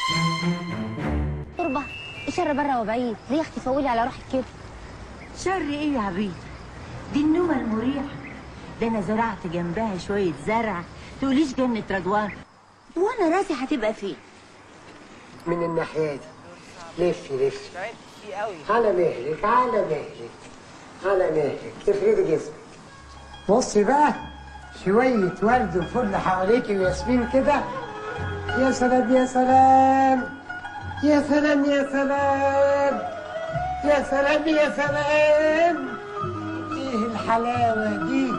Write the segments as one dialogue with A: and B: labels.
A: تربة الشر بره وبعيد ليه يا اختي فولي على روحك كده
B: شر ايه يا عبيد دي النومة المريحة ده انا زرعت جنبها شوية زرع تقوليش جنة رضوان وانا راسي هتبقى فين
C: من الناحية دي لفي لفي على مهلك على مهلك على مهلك تفردي جسمك بصي بقى شوية ورد وفل حواليكي وياسمين كده يا سلام يا سلام يا سلام يا سلام يا سلام يا سلام ايه الحلاوة دي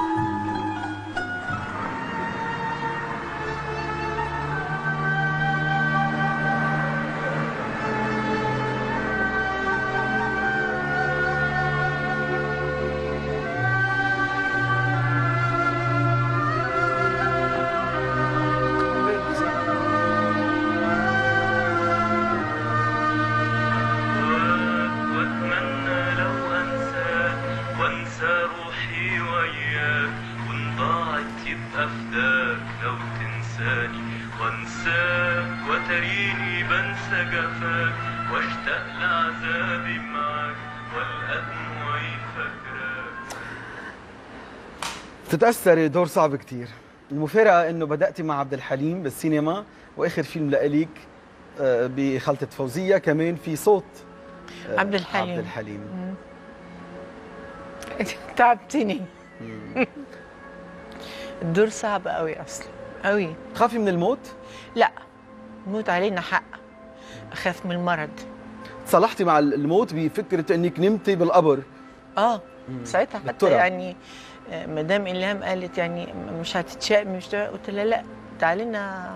D: واتمنى لو انساك وانسى روحي وياك وان ضاعت يبقى فداك لو تنساني وانساك وتريني بنسى جفاك واشتاق لعذابي معاك والقى دموعي فاكراك
E: تتأثري دور صعب كتير المفارقة انه بدأتي مع عبد الحليم بالسينما واخر فيلم لإليك آه، بخلطة فوزية كمان في صوت آه،
F: عبد الحليم.
E: عبد الحليم
F: تعبتني الدور صعب قوي اصلا قوي
E: تخافي من الموت؟
F: لا موت علينا حق اخاف من المرض
E: صلحتي مع الموت بفكرة انك نمتي بالقبر
F: اه ساعتها حتى
E: بالتراب.
F: يعني آه، مدام الهام قالت يعني مش هتتشائم مش هت- قلت لها لا تعالي لنا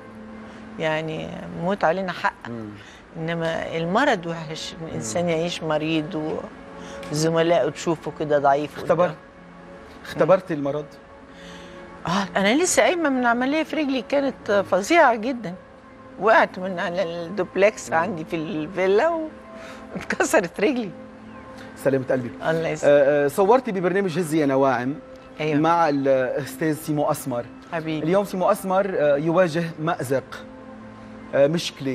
F: يعني موت علينا حق انما المرض وحش إن الانسان يعيش مريض وزملائه تشوفه كده ضعيف
E: اختبر
F: قدام.
E: اختبرتي المرض؟
F: اه انا لسه قايمه من عمليه في رجلي كانت فظيعه جدا وقعت من على الدوبلكس عندي في الفيلا واتكسرت رجلي
E: سلامة قلبك
F: الله يسلمك
E: آه، آه، صورتي ببرنامج هزي يا نواعم
F: ايوه
E: مع الاستاذ سيمو اسمر
F: حبيبي
E: اليوم سيمو اسمر آه، يواجه مأزق آه، مشكله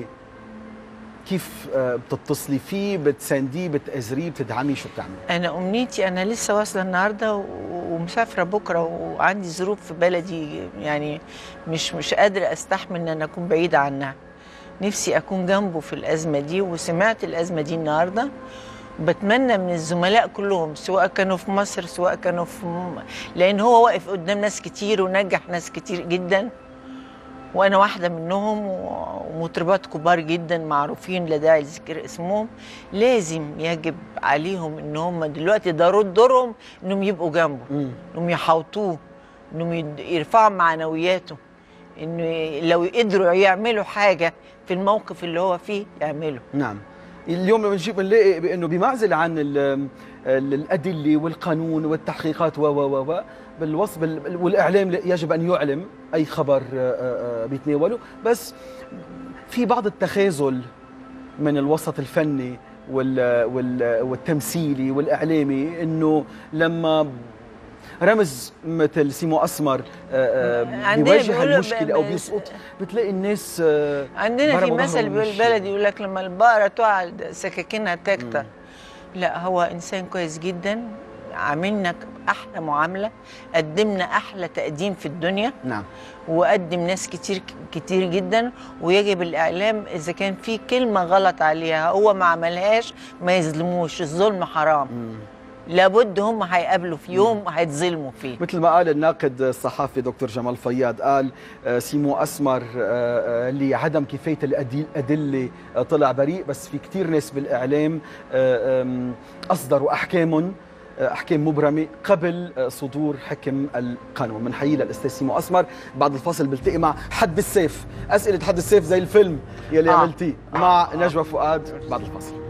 E: كيف آه، بتتصلي فيه بتسانديه بتأزريه بتدعميه شو بتعملي
F: انا امنيتي انا لسه واصله النهارده و- ومسافره بكره وعندي ظروف في بلدي يعني مش مش قادره استحمل ان انا اكون بعيده عنها نفسي اكون جنبه في الازمه دي وسمعت الازمه دي النهارده بتمنى من الزملاء كلهم سواء كانوا في مصر سواء كانوا في م... لان هو واقف قدام ناس كتير ونجح ناس كتير جدا وانا واحده منهم و- ومطربات كبار جدا معروفين لا داعي لذكر اسمهم لازم يجب عليهم ان هم دلوقتي ده دورهم انهم يبقوا جنبه
E: مم.
F: انهم يحوطوه انهم يد- يرفعوا معنوياته انه لو قدروا يعملوا حاجه في الموقف اللي هو فيه يعملوا
E: نعم اليوم لما نجيب بنلاقي بانه بمعزل عن ال- ال- الادله والقانون والتحقيقات و و و و بالوصف بال- والاعلام يجب ان يعلم اي خبر آه، آه، بيتناوله بس في بعض التخاذل من الوسط الفني وال وال والتمثيلي والاعلامي انه لما رمز مثل سيمو اسمر آه، آه،
F: عندنا
E: بيواجه
F: بيقولوا
E: المشكله او
F: ب- ب-
E: بيسقط بتلاقي الناس آه،
F: عندنا في
E: ضربوا
F: مثل
E: ظهره من
F: بالبلدي يقول لك لما البقره تقع سكاكينها تكتر لا هو انسان كويس جدا عاملنا احلى معامله قدمنا احلى تقديم في الدنيا
E: نعم
F: وقدم ناس كتير كتير جدا ويجب الاعلام اذا كان في كلمه غلط عليها هو ما عملهاش ما يظلموش الظلم حرام لابد هم هيقابلوا في يوم هيتظلموا فيه
E: مثل ما قال الناقد الصحفي دكتور جمال فياض قال آه، سيمو اسمر آه، آه، لعدم كفايه الأدي- الادله آه، طلع بريء بس في كثير ناس بالاعلام آه، آم، اصدروا احكام آه، احكام مبرمه قبل آه، صدور حكم القانون بنحيي للاستاذ سيمو اسمر بعد الفاصل بلتقي مع حد السيف اسئله حد السيف زي الفيلم يلي
F: آه.
E: عملتيه مع نجوى فؤاد بعد الفاصل